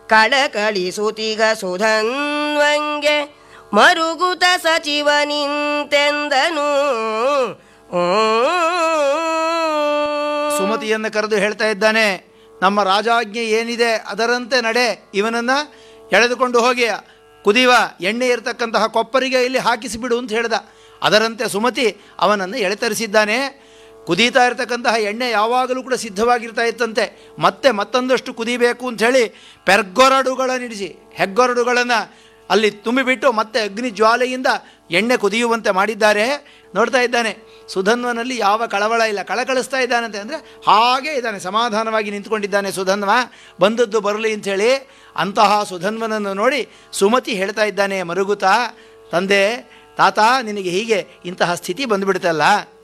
ಕಳಕಳಿಸುತಿಗ ಸುಧನ್ವಂಗೆ ಮರುಗುತ ಸಚಿವ ನಿಂತೆಂದನು ಸುಮತಿಯನ್ನು ಕರೆದು ಹೇಳ್ತಾ ಇದ್ದಾನೆ ನಮ್ಮ ರಾಜಾಜ್ಞೆ ಏನಿದೆ ಅದರಂತೆ ನಡೆ ಇವನನ್ನ ಎಳೆದುಕೊಂಡು ಹೋಗಿ ಕುದಿಯುವ ಎಣ್ಣೆ ಇರತಕ್ಕಂತಹ ಕೊಪ್ಪರಿಗೆ ಇಲ್ಲಿ ಹಾಕಿಸಿಬಿಡು ಅಂತ ಹೇಳ್ದ ಅದರಂತೆ ಸುಮತಿ ಅವನನ್ನು ಎಳೆತರಿಸಿದ್ದಾನೆ ಕುದೀತಾ ಇರತಕ್ಕಂತಹ ಎಣ್ಣೆ ಯಾವಾಗಲೂ ಕೂಡ ಸಿದ್ಧವಾಗಿರ್ತಾ ಇತ್ತಂತೆ ಮತ್ತೆ ಮತ್ತೊಂದಷ್ಟು ಕುದಿಬೇಕು ಅಂಥೇಳಿ ಪೆರ್ಗೊರಡುಗಳನ್ನಿಡಿಸಿ ಹೆಗ್ಗೊರಡುಗಳನ್ನು ಅಲ್ಲಿ ತುಂಬಿಬಿಟ್ಟು ಮತ್ತೆ ಅಗ್ನಿ ಜ್ವಾಲೆಯಿಂದ ಎಣ್ಣೆ ಕುದಿಯುವಂತೆ ಮಾಡಿದ್ದಾರೆ ನೋಡ್ತಾ ಇದ್ದಾನೆ ಸುಧನ್ವನಲ್ಲಿ ಯಾವ ಕಳವಳ ಇಲ್ಲ ಕಳಕಳಿಸ್ತಾ ಇದ್ದಾನಂತೆ ಅಂದರೆ ಹಾಗೇ ಇದ್ದಾನೆ ಸಮಾಧಾನವಾಗಿ ನಿಂತ್ಕೊಂಡಿದ್ದಾನೆ ಸುಧನ್ವ ಬಂದದ್ದು ಬರಲಿ ಅಂಥೇಳಿ ಅಂತಹ ಸುಧನ್ವನನ್ನು ನೋಡಿ ಸುಮತಿ ಹೇಳ್ತಾ ಇದ್ದಾನೆ ಮರುಗುತ್ತಾ ತಂದೆ ತಾತ ನಿನಗೆ ಹೀಗೆ ಇಂತಹ ಸ್ಥಿತಿ ಬಂದುಬಿಡ್ತಲ್ಲ